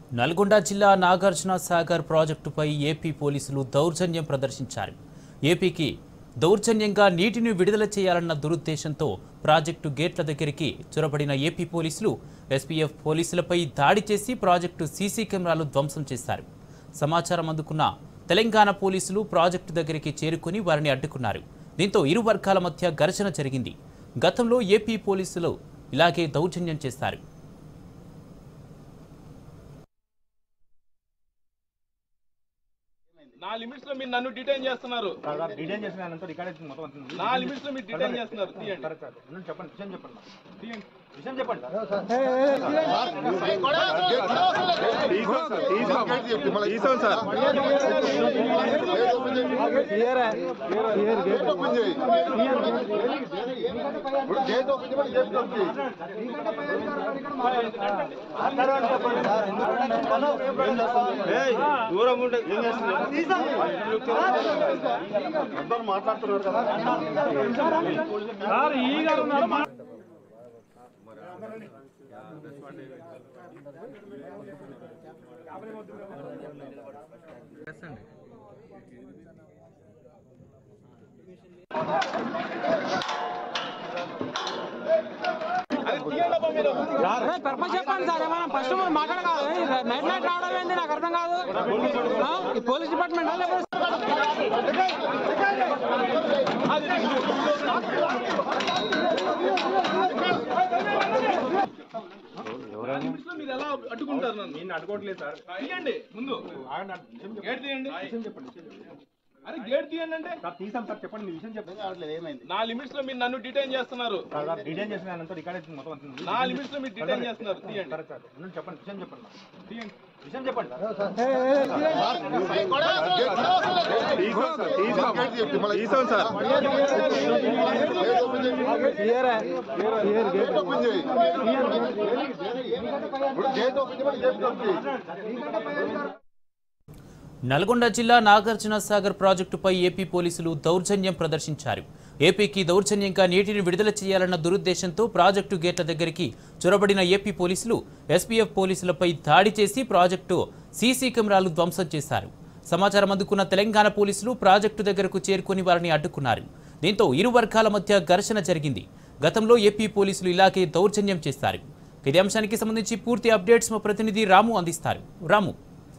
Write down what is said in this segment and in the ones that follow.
నల్గొండ జిల్లా నాగార్జున సాగర్ ప్రాజెక్టుపై ఏపీ పోలీసులు దౌర్జన్యం ప్రదర్శించారు ఏపీకి దౌర్జన్యంగా నీటిని విడుదల చేయాలన్న దురుద్దేశంతో ప్రాజెక్టు గేట్ల దగ్గరికి చొరబడిన ఏపీ పోలీసులు ఎస్పీఎఫ్ పోలీసులపై దాడి చేసి ప్రాజెక్టు సీసీ కెమెరాలు ధ్వంసం చేశారు సమాచారం అందుకున్న తెలంగాణ పోలీసులు ప్రాజెక్టు దగ్గరికి చేరుకుని వారిని అడ్డుకున్నారు దీంతో ఇరు వర్గాల మధ్య ఘర్షణ జరిగింది గతంలో ఏపీ పోలీసులు ఇలాగే దౌర్జన్యం చేశారు నా లిమిట్స్ లో మీరు నన్ను డిటైన్ చేస్తున్నారు డిటైన్ చేసిన అంతా రికార్డ్ అవుతుంది మొత్తం అవుతుంది నా లిమిట్స్ లో మీరు డిటైన్ చేస్తున్నారు తీయండి సరే సార్ ఉండండి, చెప్పండి విషయం చెప్పండి నాకు. తీయండి విషయం చెప్పండి తీసాం సార్ దూరం ఉంటే ఏం చేస్తున్నారు మాట్లాడుతున్నారు కదా అది తీయండి అబ్బా మీరు పర్పస్ చెప్పండి సార్ ఏమైనా ఫస్ట్ మనం మాట్లాడకాదు నైట్ నైట్ రావడం ఏంది నాకు అర్థం కాదు ఆ? ఈ పోలీస్ డిపార్ట్మెంట్ లేకపోతే నా లిమిట్స్ లో మీరు ఎలా అడ్డుకుంటారు నన్ను నేను అడుకోవట్లేదు సార్ తీయండి ముందు ఆగండి, ఆగండి. విషయం చెప్పండి. గేట్ తీయండి విషయం చెప్పండి విషయం చెప్పండి. అరే గేట్ తీయండి అంటే సార్ తీసాం సార్ చెప్పండి మీ విషయం చెప్పండి ఏమైంది నా లిమిట్స్ లో మీరు నన్ను డిటైన్ చేస్తున్నారు డిటైన్ చేసిన అంతా రికార్డ్ అవుతుంది మొత్తం అవుతుంది నా లిమిట్స్ లో మీరు డిటైన్ చేస్తున్నారు తీయండి సరే సార్ ఉండండి, చెప్పండి విషయం చెప్పండి నాకు. తీయండి విషయం చెప్పండి తీసాం సార్ నల్గొండ జిల్లా నాగార్జున సాగర్ ప్రాజెక్టుపై ఏపీ పోలీసులు దౌర్జన్యం ప్రదర్శించారు ఏపీకి దౌర్జన్యంగా నీటిని విడుదల చేయాలన్న దురుద్దేశంతో ప్రాజెక్టు గేట్ల దగ్గరికి చొరబడిన ఏపీ పోలీసులు ఎస్పీఎఫ్ పోలీసులపై దాడి చేసి ప్రాజెక్టు సీసీ కెమెరాలు ధ్వంసం చేశారు సమాచారం అందుకున్న తెలంగాణ పోలీసులు ప్రాజెక్టు దగ్గరకు చేరుకుని వారిని అడ్డుకున్నారు దీంతో ఇరు వర్గాల మధ్య ఘర్షణ జరిగింది గతంలో ఏపీ పోలీసులు ఇలాగే దౌర్జన్యం చేశారు ఇదే అంశానికి సంబంధించి పూర్తి అప్డేట్స్ మా ప్రతినిధి రాము అందిస్తారు రాము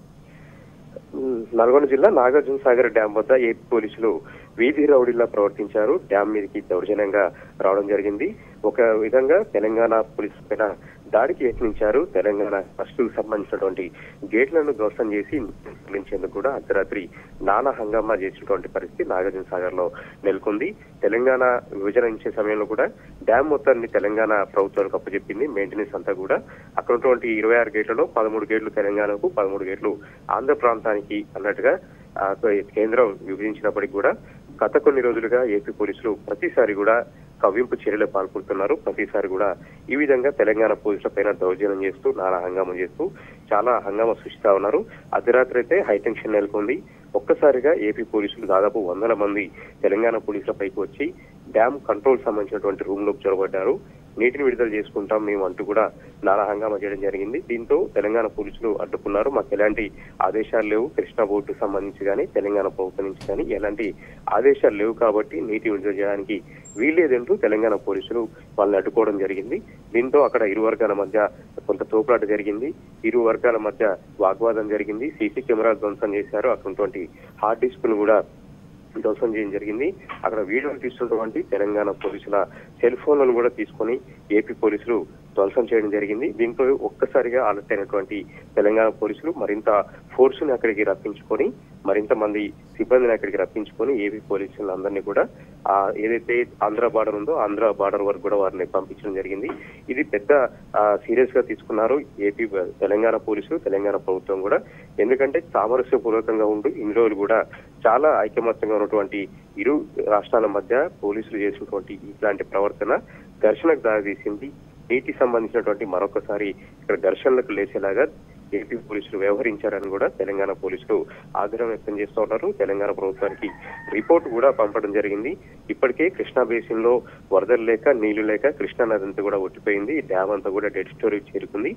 నల్గొండ జిల్లా నాగార్జున సాగర్ డ్యాం వద్ద ఏపీ పోలీసులు వీధి రౌడీలా ప్రవర్తించారు డ్యాం మీదకి దౌర్జన్యంగా రావడం జరిగింది ఒక విధంగా తెలంగాణ పోలీసు పైన దాడికి యత్నించారు తెలంగాణ ఫస్టుకు సంబంధించినటువంటి గేట్లను ధ్వంసం చేసి నిర్మించేందుకు కూడా అర్ధరాత్రి నానా హంగామా చేసినటువంటి పరిస్థితి నాగార్జున సాగర్ లో నెలకొంది తెలంగాణ విభజన ఇచ్చే సమయంలో కూడా డ్యాం మొత్తాన్ని తెలంగాణ ప్రభుత్వానికి అప్పచెప్పింది మెయింటెనెన్స్ అంతా కూడా అక్కడ ఉన్నటువంటి ఇరవై ఆరు గేట్లలో పదమూడు గేట్లు తెలంగాణకు పదమూడు గేట్లు ఆంధ్ర ప్రాంతానికి అన్నట్టుగా ఆ, కేంద్రం విభజించినప్పటికీ కూడా గత కొన్ని రోజులుగా ఏపీ పోలీసులు ప్రతిసారి కూడా కవ్వింపు చర్యలు పాల్పడుతున్నారు ప్రతిసారి కూడా ఈ విధంగా తెలంగాణ పోలీసుల పైన దౌర్జన్యం చేస్తూ నానా హంగామా చేస్తూ చాలా హంగామా సృష్టిస్తా ఉన్నారు అర్ధరాత్రి అయితే హైటెన్షన్ నెలకొంది ఒక్కసారిగా ఏపీ పోలీసులు దాదాపు వందల మంది తెలంగాణ పోలీసుల పైకి వచ్చి డ్యామ్ కంట్రోల్ సంబంధించినటువంటి రూమ్ లోకి చొరబడ్డారు నీటిని విడుదల చేసుకుంటాం మేము అంటూ కూడా నానా హంగామా చేయడం జరిగింది దీంతో తెలంగాణ పోలీసులు అడ్డుకున్నారు మాకు ఎలాంటి ఆదేశాలు లేవు కృష్ణా బోర్డు సంబంధించి కానీ తెలంగాణ ప్రభుత్వం నుంచి కానీ ఎలాంటి ఆదేశాలు లేవు కాబట్టి నీటి విడుదల చేయడానికి వీల్లేదంటూ తెలంగాణ పోలీసులు వాళ్ళని అడ్డుకోవడం జరిగింది దీంతో అక్కడ ఇరు వర్గాల మధ్య కొంత తోపులాట జరిగింది ఇరు వర్గాల మధ్య వాగ్వాదం జరిగింది సీసీ కెమెరాలు ధ్వంసం చేశారు అక్కడ ఉన్నటువంటి హార్డ్ డిస్క్ ను కూడా ధ్వంసం చేయడం జరిగింది అక్కడ వీడియోలు తీస్తున్నటువంటి తెలంగాణ పోలీసుల సెల్ ఫోన్లను కూడా తీసుకొని ఏపీ పోలీసులు ధ్వంసం చేయడం జరిగింది దీంతో ఒక్కసారిగా అలర్ట్ అయినటువంటి తెలంగాణ పోలీసులు మరింత ఫోర్స్ ని అక్కడికి రప్పించుకొని మరింత మంది సిబ్బందిని అక్కడికి రప్పించుకొని ఏపీ పోలీసులందరినీ కూడా ఆ ఏదైతే ఆంధ్ర బార్డర్ ఉందో ఆంధ్ర బార్డర్ వరకు కూడా వారిని పంపించడం జరిగింది ఇది పెద్ద సీరియస్ గా తీసుకున్నారు ఏపీ తెలంగాణ పోలీసులు తెలంగాణ ప్రభుత్వం కూడా ఎందుకంటే సామరస్యపూర్వకంగా ఉంటూ ఇన్ని రోజులు కూడా చాలా ఐకమత్యంగా ఉన్నటువంటి ఇరు రాష్ట్రాల మధ్య పోలీసులు చేసినటువంటి ఇట్లాంటి ప్రవర్తన ఘర్షణకు దారితీసింది నీటి సంబంధించినటువంటి మరొకసారి ఇక్కడ ఘర్షణలకు లేచేలాగా ఏపీ పోలీసులు వ్యవహరించారని కూడా తెలంగాణ పోలీసులు ఆగ్రహం వ్యక్తం చేస్తూ ఉన్నారు తెలంగాణ ప్రభుత్వానికి రిపోర్ట్ కూడా పంపడం జరిగింది ఇప్పటికే కృష్ణా బేసిన్ లో వరదలు లేక నీళ్లు లేక కృష్ణా నది అంతా కూడా ఒట్టిపోయింది డ్యామ్ అంతా కూడా డెడ్ స్టోరేజ్ చేరుకుంది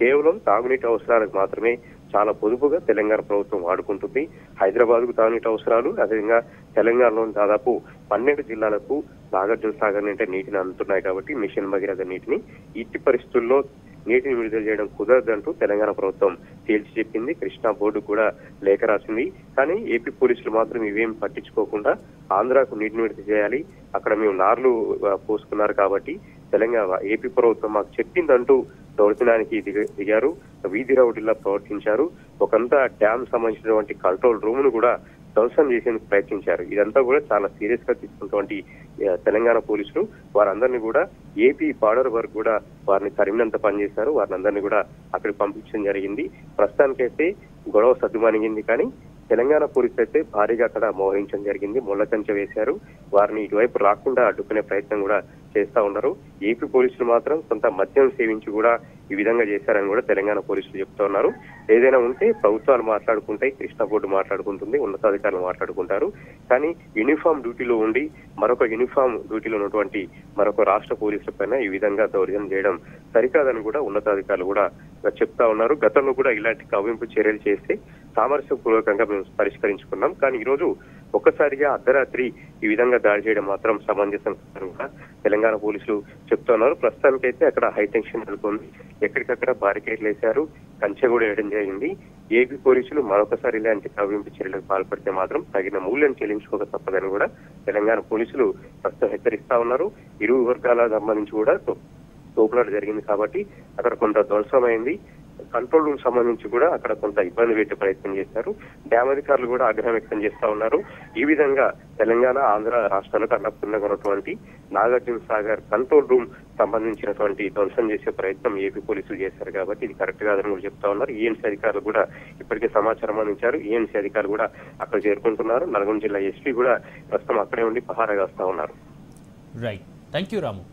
కేవలం తాగునీటి అవసరాలకు మాత్రమే చాలా పొదుపుగా తెలంగాణ ప్రభుత్వం వాడుకుంటుంది హైదరాబాద్ కు తాగునీటి అవసరాలు అదేవిధంగా తెలంగాణలోని దాదాపు పన్నెండు జిల్లాలకు నాగార్జున సాగర్ నుండి నీటిని అందుతున్నాయి కాబట్టి మిషన్ భగీరథ నీటిని ఇట్టి పరిస్థితుల్లో నీటిని విడుదల చేయడం కుదరదంటూ తెలంగాణ ప్రభుత్వం తేల్చి చెప్పింది కృష్ణా బోర్డు కూడా లేఖ రాసింది కానీ ఏపీ పోలీసులు మాత్రం ఇవేం పట్టించుకోకుండా ఆంధ్రాకు నీటిని విడుదల చేయాలి అక్కడ మేము నార్లు ఆ, పోసుకున్నారు కాబట్టి తెలంగాణ ఏపీ ప్రభుత్వం మాకు చెప్పిందంటూ దౌర్జన్యానికి దిగ- దిగారు వీధి రౌడీలా ప్రవర్తించారు ఒకంతా డ్యామ్ సంబంధించినటువంటి కంట్రోల్ రూమ్ ను కూడా ధ్వంసం చేసేందుకు ప్రయత్నించారు ఇదంతా కూడా చాలా సీరియస్ గా తీసుకున్నటువంటి ఆ, తెలంగాణ పోలీసులు వారందరినీ కూడా ఏపీ బార్డర్ వరకు కూడా వారిని తరిమినంత పనిచేశారు వారిని అందరినీ కూడా అక్కడికి పంపించడం జరిగింది ప్రస్తుతానికైతే గొడవ సద్దుమణిగింది కానీ తెలంగాణ పోలీసులు అయితే భారీగా అక్కడ మోహరించడం జరిగింది ముళ్ళ కంచె వేశారు వారిని ఇటువైపు రాకుండా అడ్డుకునే ప్రయత్నం కూడా చేస్తా ఉన్నారు ఏపీ పోలీసులు మాత్రం కొంత మద్యం సేవించి కూడా ఈ విధంగా చేశారని కూడా తెలంగాణ పోలీసులు చెప్తా ఉన్నారు ఏదైనా ఉంటే ప్రభుత్వాలు మాట్లాడుకుంటాయి కృష్ణా బోర్డు మాట్లాడుకుంటుంది ఉన్నతాధికారులు మాట్లాడుకుంటారు కానీ యూనిఫామ్ డ్యూటీలో ఉండి మరొక యూనిఫామ్ డ్యూటీలో ఉన్నటువంటి మరొక రాష్ట్ర పోలీసుల పైన ఈ విధంగా దౌర్జన్యం చేయడం సరికాదని కూడా ఉన్నతాధికారులు కూడా చెప్తా ఉన్నారు గతంలో కూడా ఇలాంటి కవ్వింపు చర్యలు చేస్తే సామరస్యపూర్వకంగా మేము పరిష్కరించుకున్నాం కానీ ఈ రోజు ఒక్కసారిగా అర్ధరాత్రి ఈ విధంగా దాడి చేయడం మాత్రం సమంజసం కాదని కూడా తెలంగాణ పోలీసులు చెప్తున్నారు ప్రస్తుతానికైతే అక్కడ హై టెన్షన్ నెలకొంది ఎక్కడికక్కడ బారికేడ్లు వేశారు కంచె కూడా వేయడం జరిగింది ఏపీ పోలీసులు మరొకసారి ఇలాంటి కవ్వింపు చర్యలకు పాల్పడితే మాత్రం తగిన మూల్యం చెల్లించుకోక తప్పదని కూడా తెలంగాణ పోలీసులు ప్రస్తుతం హెచ్చరిస్తా ఉన్నారు ఇరు వర్గాల సంబంధించి కూడా తో- తోపులాట జరిగింది కాబట్టి అక్కడ కొంత ధ్వంసమైంది కంట్రోల్ రూమ్ సంబంధించి కూడా అక్కడ కొంత ఇబ్బంది పెట్టే ప్రయత్నం చేశారు డ్యామ్ అధికారులు కూడా ఆగ్రహం వ్యక్తం చేస్తా ఉన్నారు ఈ విధంగా తెలంగాణ ఆంధ్ర రాష్ట్రాలకు అన్నపూర్ణంగా ఉన్నటువంటి నాగార్జున సాగర్ కంట్రోల్ రూమ్ సంబంధించినటువంటి ధ్వంసం చేసే ప్రయత్నం ఏపీ పోలీసులు చేశారు కాబట్టి ఇది కరెక్ట్ కాదని కూడా చెప్తా ఉన్నారు ఈఎన్సీ అధికారులు కూడా ఇప్పటికే సమాచారం అందించారు ఈఎన్సీ అధికారులు కూడా అక్కడ చేరుకుంటున్నారు నల్గొండ జిల్లా ఎస్పీ కూడా ప్రస్తుతం అక్కడే ఉండి పహారా కాస్తా ఉన్నారు రైట్ థ్యాంక్ యూ రాము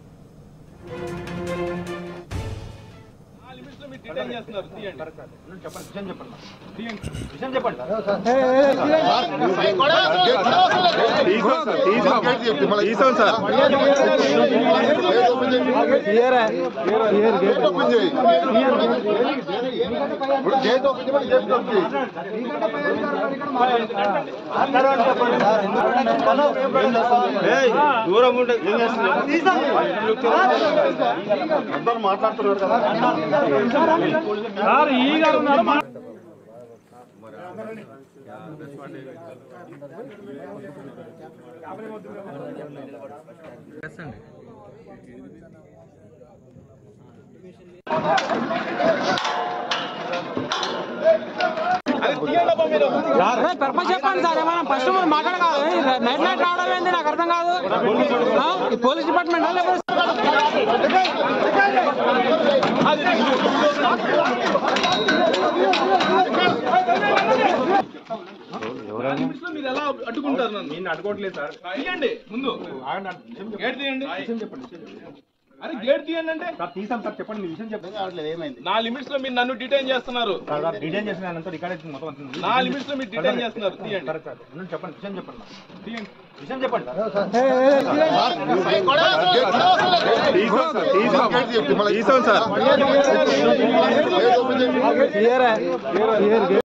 ఆ లిమిట్స్ లో మీరు డిటైన్ చేస్తున్నారు తీయండి చెప్పండి విషయం చెప్పండి తీయండి విషయం చెప్పండి తీసాం సార్ తీసాం తీసాం సార్ దూరం ఉంటే ఏం చేస్తున్నారు మాట్లాడుతున్నారు కదా అది తీయండి అబ్బా మీరు పర్పస్ చెప్పండి సార్ ఏమైనా ఫస్ట్ మీరు మాట్లాడకాదు నైట్ నైట్ రావడం ఏంది నాకు అర్థం కాదు ఆ? ఈ పోలీస్ డిపార్ట్మెంట్ లేకపోతే ఆ లిమిట్స్ లో మీరు ఎలా అడ్డుకుంటారు నన్ను నేను అడుకోవట్లేదు సార్ తీయండి ముందు ఆగండి, విషయం చెప్పండి. గేట్ తీయండి విషయం చెప్పండి విషయం చెప్పండి. అరే గేట్ తీయండి అంటే సార్ తీసాం సార్ చెప్పండి మీ విషయం చెప్పండి ఆడలేదు ఏమైంది నా లిమిట్స్ లో మీరు నన్ను డిటైన్ చేస్తున్నారు సార్ సార్ డిటైన్ చేసిన అంతా రికార్డ్ అయితే మొత్తం వచ్చింది నా లిమిట్స్ లో మీరు డిటైన్ చేస్తున్నారు తీయండి సరే సార్ ఉండండి, చెప్పండి విషయం చెప్పండి తీయండి విషయం చెప్పండి తీసాం సార్ తీసాం సార్